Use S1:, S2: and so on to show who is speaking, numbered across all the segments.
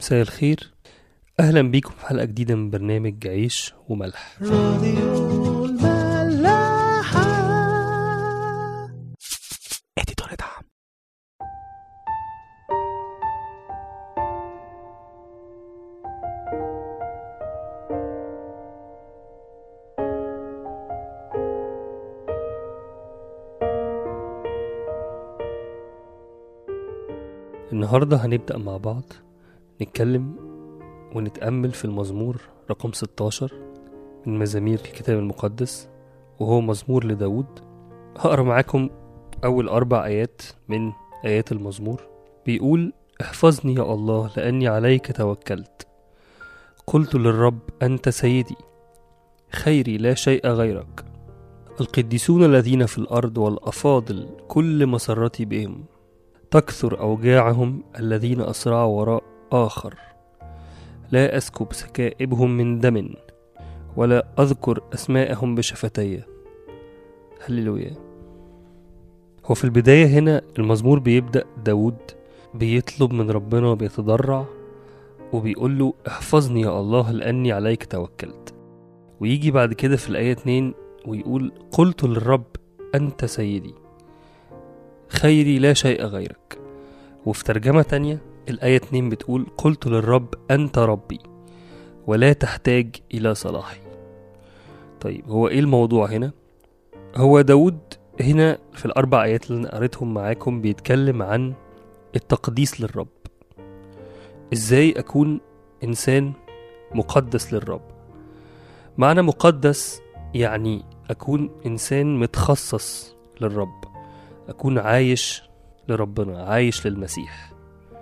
S1: مساء الخير أهلا بيكم في حلقة جديدة من برنامج عيش وملح
S2: راديو الملاحة
S1: اديتور دعم النهاردة هنبدأ مع بعض نتكلم ونتأمل في المزمور رقم 16 من مزامير الكتاب المقدس وهو مزمور لداود هقرا معاكم أول أربع آيات من آيات المزمور بيقول احفظني يا الله لأني عليك توكلت قلت للرب أنت سيدي خيري لا شيء غيرك القديسون الذين في الأرض والأفاضل كل مسرتي بهم تكثر أوجاعهم الذين أسرعوا وراء آخر لا أسكب سكائبهم من دم ولا أذكر أسماءهم بشفتي هللويا هو في البداية هنا المزمور بيبدأ داود بيطلب من ربنا وبيتضرع وبيقول له احفظني يا الله لأني عليك توكلت ويجي بعد كده في الآية 2 ويقول قلت للرب أنت سيدي خيري لا شيء غيرك وفي ترجمة تانية الآية 2 بتقول قلت للرب أنت ربي ولا تحتاج إلى صلاحي طيب هو إيه الموضوع هنا؟ هو داود هنا في الأربع آيات اللي أنا قريتهم معاكم بيتكلم عن التقديس للرب إزاي أكون إنسان مقدس للرب معنى مقدس يعني أكون إنسان متخصص للرب أكون عايش لربنا عايش للمسيح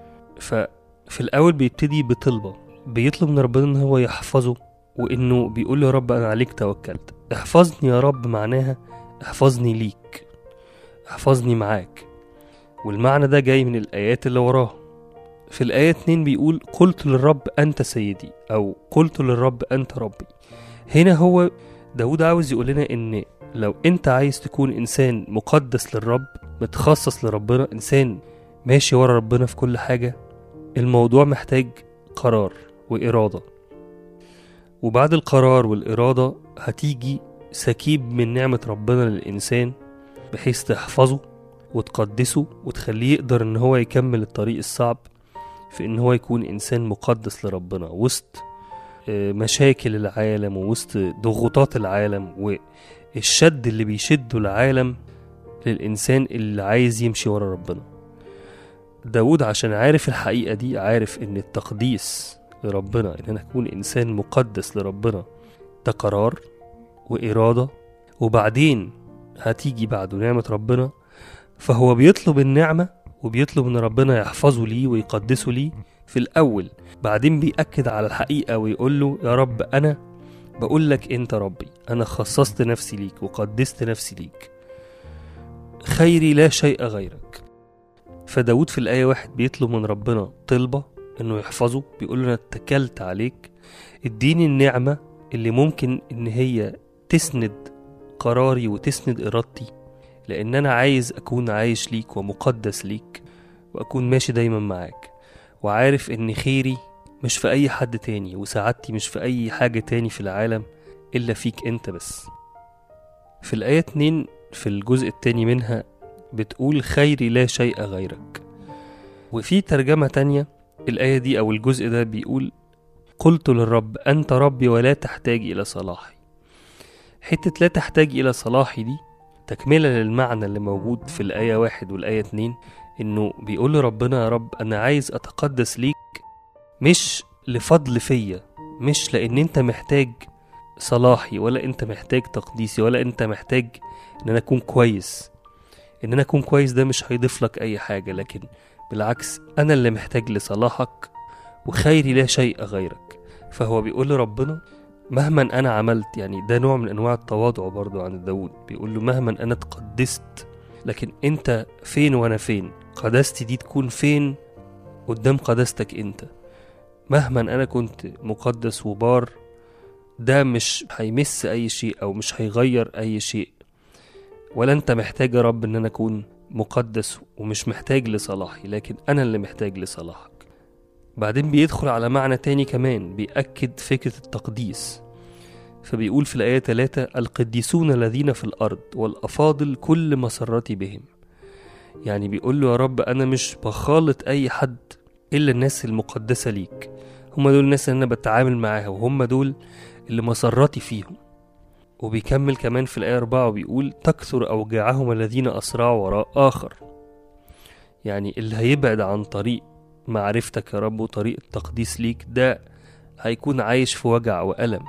S1: ففي الأول بيبتدي بطلبة بيطلب من ربنا إن هو يحفظه وإنه بيقول له يا رب أنا عليك توكلت احفظني يا رب معناها احفظني ليك احفظني معاك والمعنى ده جاي من الآيات اللي وراها في الآية 2 بيقول قلت للرب أنت سيدي أو قلت للرب أنت ربي هنا هو داود عاوز يقول لنا إن لو أنت عايز تكون إنسان مقدس للرب متخصص لربنا إنسان ماشي ورا ربنا في كل حاجة الموضوع محتاج قرار وإرادة وبعد القرار والإرادة هتيجي سكيب من نعمة ربنا للإنسان بحيث تحفظه وتقدسه وتخليه يقدر إن هو يكمل الطريق الصعب في إن هو يكون إنسان مقدس لربنا وسط آه، مشاكل العالم ووسط ضغوطات العالم والشد اللي بيشده العالم للإنسان اللي عايز يمشي ورا ربنا داود عشان عارف الحقيقة دي عارف إن التقديس لربنا إن أنا أكون إنسان مقدس لربنا ده قرار وإرادة وبعدين هتيجي بعده نعمة ربنا فهو بيطلب النعمة وبيطلب إن ربنا يحفظه ليه ويقدسه ليه في الأول بعدين بيأكد على الحقيقة ويقول له يا رب أنا بقول لك أنت ربي أنا خصصت نفسي ليك وقدست نفسي ليك خيري لا شيء غيرك فداود في الآية واحد بيطلب من ربنا طلبة إنه يحفظه بيقول له أنا اتكلت عليك اديني النعمة اللي ممكن إن هي تسند قراري وتسند إرادتي لأن أنا عايز أكون عايش ليك ومقدس ليك وأكون ماشي دايما معاك وعارف إن خيري مش في أي حد تاني وسعادتي مش في أي حاجة تاني في العالم إلا فيك أنت بس في الآية 2 في الجزء التاني منها بتقول خيري لا شيء غيرك وفي ترجمة تانية الآية دي أو الجزء ده بيقول قلت للرب أنت ربي ولا تحتاج إلى صلاحي حتة لا تحتاج إلى صلاحي دي تكملة للمعنى اللي موجود في الآية واحد والآية اتنين إنه بيقول لربنا يا رب أنا عايز أتقدس ليك مش لفضل فيا مش لأن أنت محتاج صلاحي ولا أنت محتاج تقديسي ولا أنت محتاج إن أنا أكون كويس إن أنا أكون كويس ده مش هيضيف لك أي حاجة لكن بالعكس أنا اللي محتاج لصلاحك وخيري لا شيء غيرك فهو بيقول لربنا مهما انا عملت يعني ده نوع من انواع التواضع برضو عند داود بيقول له مهما انا تقدست لكن انت فين وانا فين قداستي دي تكون فين قدام قداستك انت مهما انا كنت مقدس وبار ده مش هيمس اي شيء او مش هيغير اي شيء ولا انت محتاج يا رب ان انا اكون مقدس ومش محتاج لصلاحي لكن انا اللي محتاج لصلاحك بعدين بيدخل على معنى تاني كمان بيأكد فكرة التقديس فبيقول في الآية 3 القديسون الذين في الأرض والأفاضل كل مسرتي بهم يعني بيقول له يا رب أنا مش بخالط أي حد إلا الناس المقدسة ليك هم دول الناس اللي أنا بتعامل معاها وهم دول اللي مسرتي فيهم وبيكمل كمان في الآية 4 وبيقول تكثر أوجاعهم الذين أسرعوا وراء آخر يعني اللي هيبعد عن طريق معرفتك يا رب وطريق التقديس ليك ده هيكون عايش في وجع وألم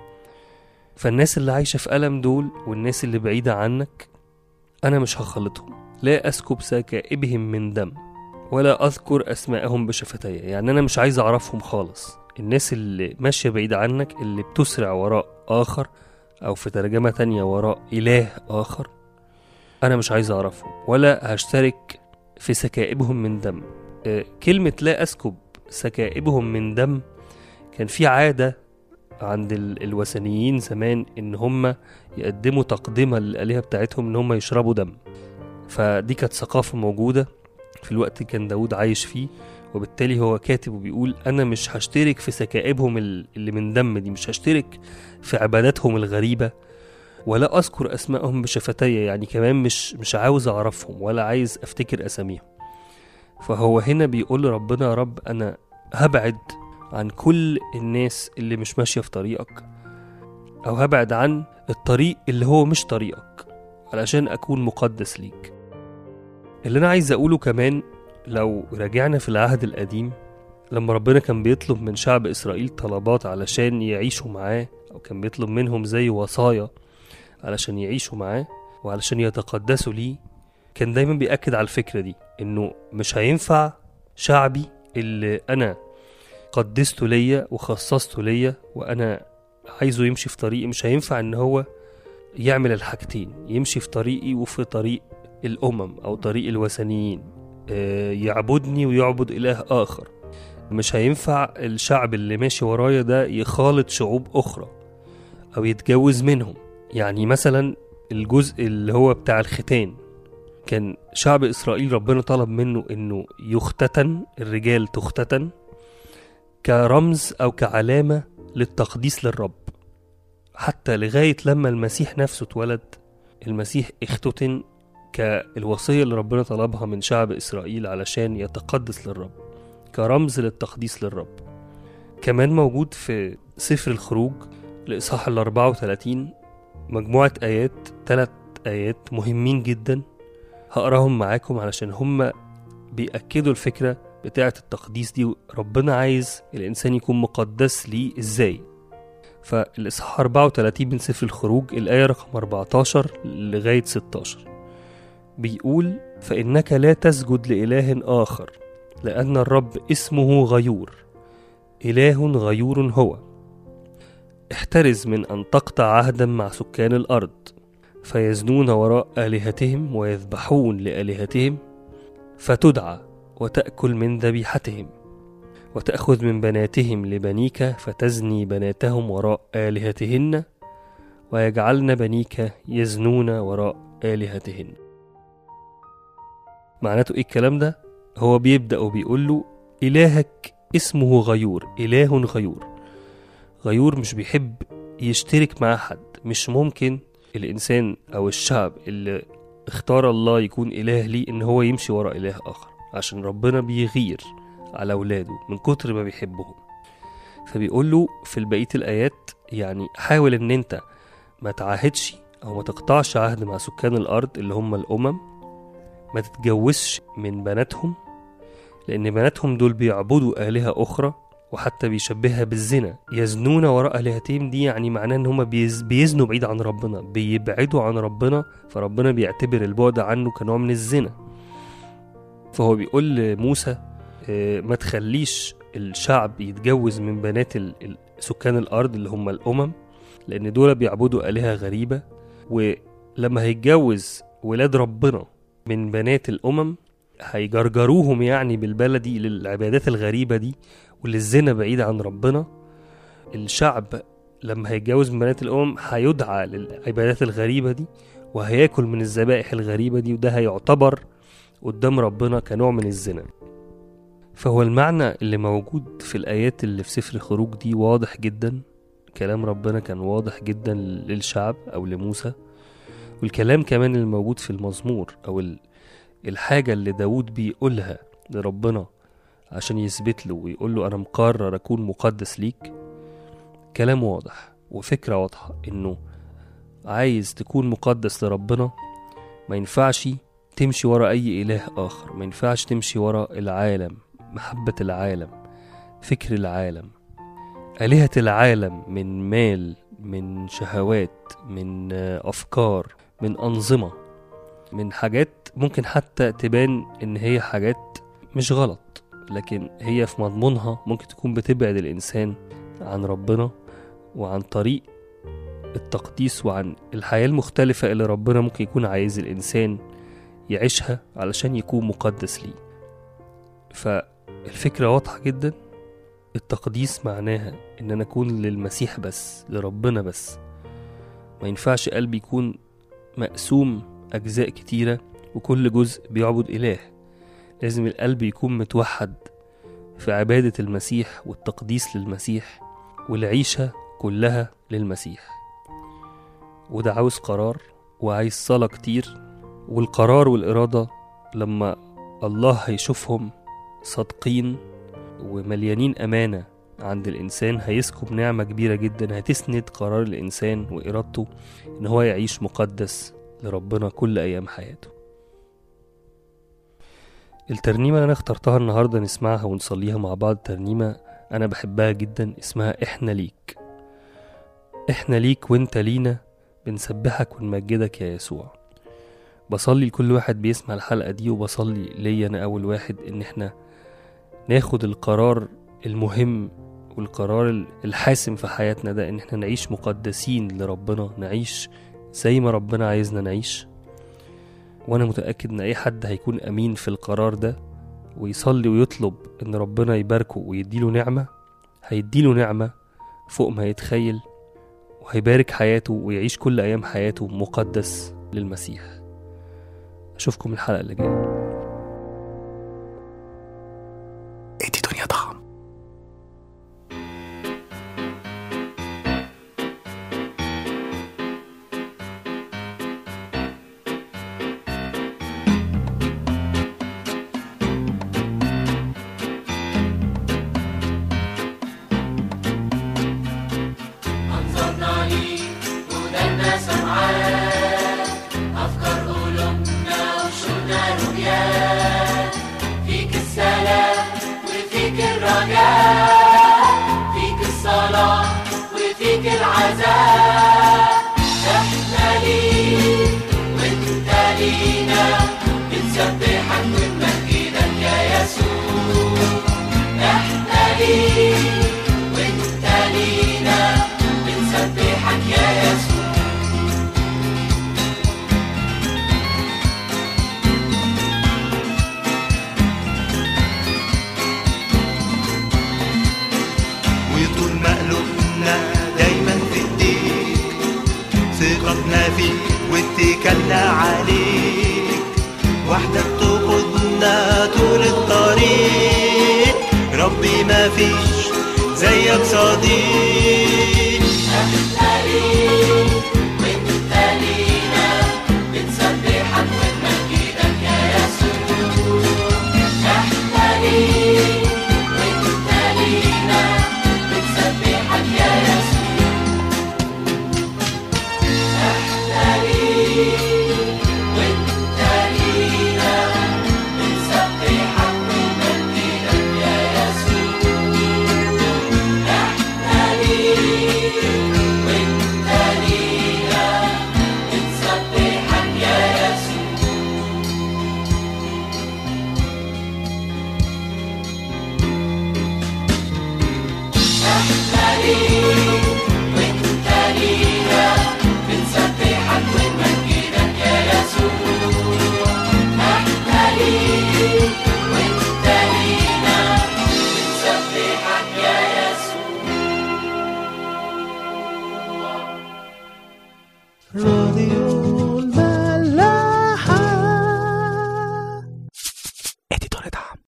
S1: فالناس اللي عايشة في ألم دول والناس اللي بعيدة عنك أنا مش هخلطهم لا أسكب سكائبهم من دم ولا أذكر أسماءهم بشفتي يعني أنا مش عايز أعرفهم خالص الناس اللي ماشية بعيد عنك اللي بتسرع وراء آخر أو في ترجمة تانية وراء إله آخر أنا مش عايز أعرفهم ولا هشترك في سكائبهم من دم آه، كلمة لا أسكب سكائبهم من دم كان في عادة عند ال- الوثنيين زمان إن هم يقدموا تقدمة للآلهة بتاعتهم إن هم يشربوا دم فدي كانت ثقافة موجودة في الوقت اللي كان داود عايش فيه وبالتالي هو كاتب وبيقول أنا مش هشترك في سكائبهم ال- اللي من دم دي مش هشترك في عباداتهم الغريبة ولا أذكر أسمائهم بشفتي يعني كمان مش مش عاوز أعرفهم ولا عايز أفتكر أساميهم فهو هنا بيقول لربنا يا رب أنا هبعد عن كل الناس اللي مش ماشية في طريقك أو هبعد عن الطريق اللي هو مش طريقك علشان أكون مقدس ليك اللي أنا عايز أقوله كمان لو رجعنا في العهد القديم لما ربنا كان بيطلب من شعب إسرائيل طلبات علشان يعيشوا معاه أو كان بيطلب منهم زي وصايا علشان يعيشوا معاه وعلشان يتقدسوا ليه كان دايما بيأكد على الفكرة دي إنه مش هينفع شعبي اللي أنا قدسته ليا وخصصته ليا وأنا عايزه يمشي في طريقي مش هينفع إن هو يعمل الحاجتين يمشي في طريقي وفي طريق الأمم أو طريق الوثنيين آه، يعبدني ويعبد إله آخر مش هينفع الشعب اللي ماشي ورايا ده يخالط شعوب أخرى أو يتجوز منهم يعني مثلا الجزء اللي هو بتاع الختان كان شعب إسرائيل ربنا طلب منه إنه يختتن الرجال تختتن كرمز أو كعلامة للتقديس للرب حتى لغاية لما المسيح نفسه اتولد المسيح اختتن كالوصية اللي ربنا طلبها من شعب إسرائيل علشان يتقدس للرب كرمز للتقديس للرب كمان موجود في سفر الخروج الإصحاح ال 34 مجموعة آيات تلات آيات مهمين جدا هقراهم معاكم علشان هما بيأكدوا الفكرة بتاعة التقديس دي ربنا عايز الإنسان يكون مقدس ليه إزاي فالإصحاح 34 من سفر الخروج الآية رقم 14 لغاية 16 بيقول فإنك لا تسجد لإله آخر لأن الرب اسمه غيور إله غيور هو احترز من أن تقطع عهدا مع سكان الأرض فيزنون وراء آلهتهم ويذبحون لآلهتهم فتدعى وتأكل من ذبيحتهم وتأخذ من بناتهم لبنيك فتزني بناتهم وراء آلهتهن ويجعلن بنيك يزنون وراء آلهتهن معناته ايه الكلام ده هو بيبدأ وبيقول له إلهك اسمه غيور إله غيور غيور مش بيحب يشترك مع حد مش ممكن الإنسان أو الشعب اللي اختار الله يكون إله ليه إن هو يمشي ورا إله آخر عشان ربنا بيغير على أولاده من كتر ما بيحبهم فبيقول له في بقية الآيات يعني حاول إن أنت ما تعاهدش أو ما تقطعش عهد مع سكان الأرض اللي هم الأمم ما تتجوزش من بناتهم لأن بناتهم دول بيعبدوا آلهة أخرى وحتى بيشبهها بالزنا يزنون وراء آلهتهم دي يعني معناه إن هما بيز بيزنوا بعيد عن ربنا بيبعدوا عن ربنا فربنا بيعتبر البعد عنه كنوع من الزنا فهو بيقول لموسى آه، ما تخليش الشعب يتجوز من بنات ال- ال- سكان الأرض اللي هم الأمم لأن دول بيعبدوا آلهة غريبة ولما هيتجوز ولاد ربنا من بنات الأمم هيجرجروهم يعني بالبلدي للعبادات الغريبة دي وللزنا بعيد عن ربنا الشعب لما هيتجوز من بنات الأمم هيدعى للعبادات الغريبة دي وهياكل من الذبائح الغريبة دي وده هيعتبر قدام ربنا كنوع من الزنا فهو المعنى اللي موجود في الآيات اللي في سفر الخروج دي واضح جدا كلام ربنا كان واضح جدا للشعب أو لموسى والكلام كمان اللي موجود في المزمور أو ال- الحاجة اللي داود بيقولها لربنا عشان يثبت له ويقول له أنا مقرر أكون مقدس ليك كلام واضح وفكرة واضحة إنه عايز تكون مقدس لربنا ما ينفعش تمشي ورا أي إله آخر ما ينفعش تمشي ورا العالم محبة العالم فكر العالم آلهة العالم من مال من شهوات من آه، أفكار من أنظمة من حاجات ممكن حتى تبان إن هي حاجات مش غلط لكن هي في مضمونها ممكن تكون بتبعد الإنسان عن ربنا وعن طريق التقديس وعن الحياة المختلفة اللي ربنا ممكن يكون عايز الإنسان يعيشها علشان يكون مقدس ليه فالفكرة واضحة جدا التقديس معناها إن أنا أكون للمسيح بس لربنا بس ما ينفعش قلبي يكون مقسوم أجزاء كتيرة وكل جزء بيعبد إله لازم القلب يكون متوحد في عبادة المسيح والتقديس للمسيح والعيشة كلها للمسيح وده عاوز قرار وعايز صلاة كتير والقرار والإرادة لما الله هيشوفهم صادقين ومليانين أمانة عند الإنسان هيسكب نعمة كبيرة جدا هتسند قرار الإنسان وإرادته إن هو يعيش مقدس لربنا كل أيام حياته الترنيمة اللي أنا اخترتها النهاردة نسمعها ونصليها مع بعض ترنيمة أنا بحبها جدا اسمها إحنا ليك إحنا ليك وإنت لينا بنسبحك ونمجدك يا يسوع بصلي لكل واحد بيسمع الحلقة دي وبصلي ليا أنا أول واحد إن إحنا ناخد القرار المهم والقرار الحاسم في حياتنا ده إن إحنا نعيش مقدسين لربنا نعيش زي ما ربنا عايزنا نعيش وأنا متأكد إن أي حد هيكون أمين في القرار ده ويصلي ويطلب إن ربنا يباركه ويديله نعمة هيديله نعمة فوق ما يتخيل وهيبارك حياته ويعيش كل أيام حياته مقدس للمسيح أشوفكم الحلقة اللي جاية
S2: ادي دنيا طعم
S3: أنظرنا ليك ودنا سمعاك أفكار قلوبنا وشوقنا رؤياك فيك السلام وفيك الرجاء فيك الصلاة وفيك العزاء احنا ليك وانت لينا بنسبحك ونمجدك يا يسوع احنا ليك وانت لينا بنسبحك يا يسوع
S2: وطول مقلوبنا دايما في ايديك ثقتنا فيك واتكلنا عليك وحدك تقودنا طول الطريق ربي ما فيش زيك صديق
S3: احنا ليك